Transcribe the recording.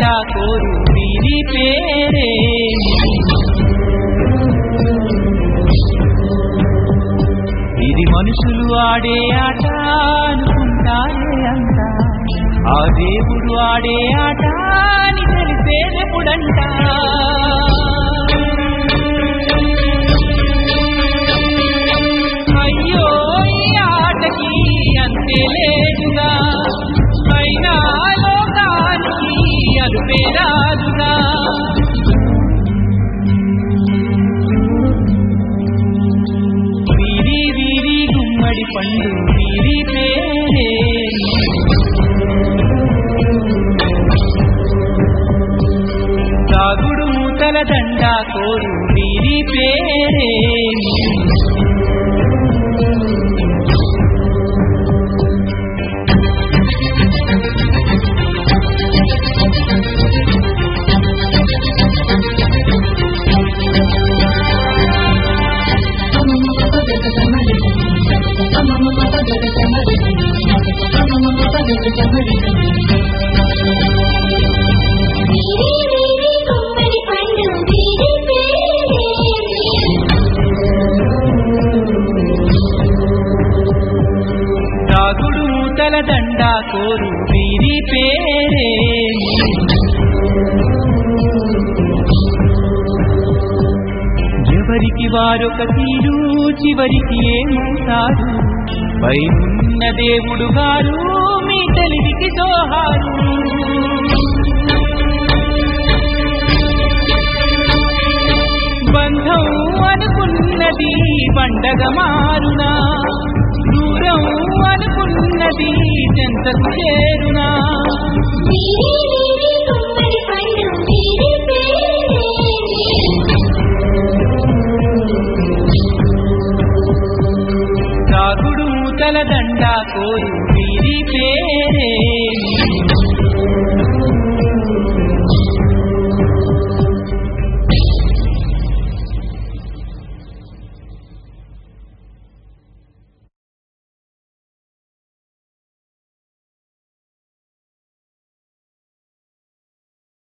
దండా కోరు వీరి పేరే ఇది మనుషులు ఆడే ఆట అనుకుంటారే అంట ఆ దేవుడు ఆడే ఆట అని తెలిసేదెప్పుడంట అయ్యో ఈ ఆటకి అంతే లేదుగా అయినా లోకానికి అదుపే రాదుగా వీరి వీరి గుమ్మడి పండు వీరి పేరే సాగుడు మూతల దండా కోరు వీరి పేరే వీరి వీరి గుమ్మడి పండు వీరి పేరే సాగుడు మూతల దండా కోరు వీరి పేరే ఎవరికి వారొక తీరు చివరికి ఏమవుతారు పైనున్న దేవుడు గారు మీ తెలివికి జోహారు బంధం అనుకున్నది పండగ మారునా దూరం అనుకున్నది చెంతకు చేరునా వీరి వీరి గుమ్మడి పండు వీరి పేరే సాగుడు మూతల దండా కోరు వీరి పేరే